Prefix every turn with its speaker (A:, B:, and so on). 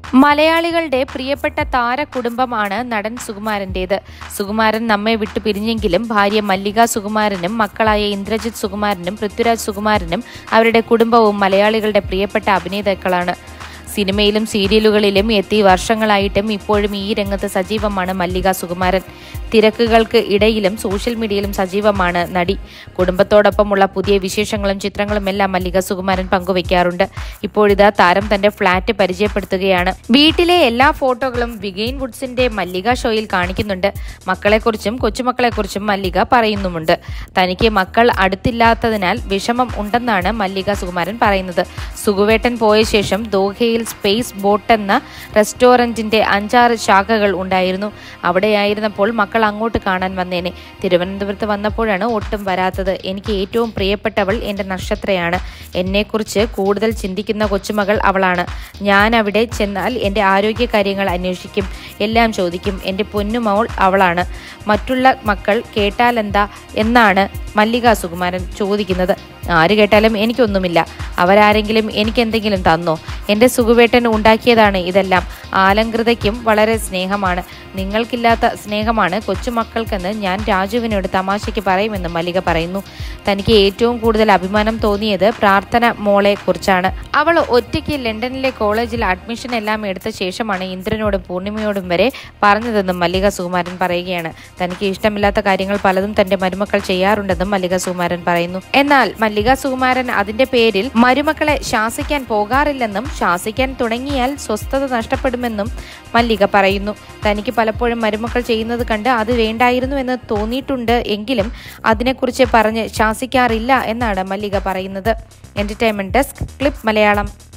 A: മലയാളികളുടെ പ്രിയപ്പെട്ട താരകുടുംബമാണ് നടൻ സുകുമാരന്റേത് സുകുമാരൻ നമ്മെ വിട്ടു പിരിഞ്ഞെങ്കിലും ഭാര്യ മല്ലിക സുകുമാരനും മക്കളായ ഇന്ദ്രജിത് സുകുമാരനും പൃഥ്വിരാജ് സുകുമാരനും അവരുടെ കുടുംബവും മലയാളികളുടെ പ്രിയപ്പെട്ട അഭിനേതാക്കളാണ് സിനിമയിലും സീരിയലുകളിലും എത്തി വർഷങ്ങളായിട്ടും ഇപ്പോഴും ഈ രംഗത്ത് സജീവമാണ് മല്ലിക സുകുമാരൻ തിരക്കുകൾക്ക് ഇടയിലും സോഷ്യൽ മീഡിയയിലും സജീവമാണ് നടി കുടുംബത്തോടൊപ്പമുള്ള പുതിയ വിശേഷങ്ങളും ചിത്രങ്ങളും എല്ലാം മല്ലിക സുകുമാരൻ പങ്കുവയ്ക്കാറുണ്ട് ഇപ്പോഴിതാ താരം തന്റെ ഫ്ളാറ്റ് പരിചയപ്പെടുത്തുകയാണ് വീട്ടിലെ എല്ലാ ഫോട്ടോകളും വിഗെയിൻ വുഡ്സിന്റെ മല്ലിക ഷോയിൽ കാണിക്കുന്നുണ്ട് മക്കളെക്കുറിച്ചും കൊച്ചുമക്കളെക്കുറിച്ചും മല്ലിക പറയുന്നുമുണ്ട് തനിക്ക് മക്കൾ അടുത്തില്ലാത്തതിനാൽ വിഷമം ഉണ്ടെന്നാണ് മല്ലിക സുകുമാരൻ പറയുന്നത് സുകുവേട്ടൻ പോയ ശേഷം ദോഹയിൽ സ്പേസ് ബോട്ട് എന്ന റെസ്റ്റോറന്റിന്റെ അഞ്ചാറ് ശാഖകൾ ഉണ്ടായിരുന്നു അവിടെയായിരുന്നപ്പോൾ മക്കൾ അങ്ങോട്ട് കാണാൻ വന്നേനെ തിരുവനന്തപുരത്ത് വന്നപ്പോഴാണ് ഒട്ടും വരാത്തത് എനിക്ക് ഏറ്റവും പ്രിയപ്പെട്ടവൾ എൻ്റെ നക്ഷത്രയാണ് എന്നെക്കുറിച്ച് കൂടുതൽ ചിന്തിക്കുന്ന കൊച്ചുമകൾ അവളാണ് ഞാൻ അവിടെ ചെന്നാൽ എൻ്റെ ആരോഗ്യ കാര്യങ്ങൾ അന്വേഷിക്കും എല്ലാം ചോദിക്കും എൻ്റെ പൊന്നുമോൾ അവളാണ് മറ്റുള്ള മക്കൾ കേട്ടാലെന്താ എന്നാണ് മല്ലിക സുകുമാരൻ ചോദിക്കുന്നത് ആര് കേട്ടാലും എനിക്കൊന്നുമില്ല അവരാരെങ്കിലും എനിക്കെന്തെങ്കിലും തന്നോ എൻ്റെ സുഖുവേട്ടൻ ഉണ്ടാക്കിയതാണ് ഇതെല്ലാം ആലങ്കൃതയ്ക്കും വളരെ സ്നേഹമാണ് നിങ്ങൾക്കില്ലാത്ത സ്നേഹമാണ് കൊച്ചുമക്കൾക്കെന്ന് ഞാൻ രാജുവിനോട് തമാശയ്ക്ക് പറയുമെന്ന് മല്ലിക പറയുന്നു തനിക്ക് ഏറ്റവും കൂടുതൽ അഭിമാനം തോന്നിയത് പ്രാർത്ഥന മോളെ കുറിച്ചാണ് അവൾ ഒറ്റയ്ക്ക് ലണ്ടനിലെ കോളേജിൽ അഡ്മിഷൻ എല്ലാം എടുത്ത ശേഷമാണ് ഇന്ദ്രനോടും പൂർണിമയോടും വരെ പറഞ്ഞതെന്നും മല്ലിക സുകുമാരൻ പറയുകയാണ് തനിക്ക് ഇഷ്ടമില്ലാത്ത കാര്യങ്ങൾ പലതും തന്റെ മരുമക്കൾ ചെയ്യാറുണ്ടെന്നും മല്ലിക സുകുമാരൻ പറയുന്നു എന്നാൽ മല്ലിക സുകുമാരൻ അതിന്റെ പേരിൽ മരുമക്കളെ ശാസിക്കാൻ പോകാറില്ലെന്നും ശാസിക്കാൻ തുടങ്ങിയാൽ സ്വസ്ഥത നഷ്ടപ്പെടുമെന്നും മല്ലിക പറയുന്നു തനിക്ക് പലപ്പോഴും മരുമക്കൾ ചെയ്യുന്നത് കണ്ട് അത് വേണ്ടായിരുന്നു എന്ന് തോന്നിയിട്ടുണ്ട് എങ്കിലും അതിനെക്കുറിച്ച് പറഞ്ഞ് ശാസിക്കാറില്ല എന്നാണ് മല്ലിക പറയുന്നത് എന്റർടൈൻമെന്റ് ഡെസ്ക് ക്ലിപ്പ് മലയാളം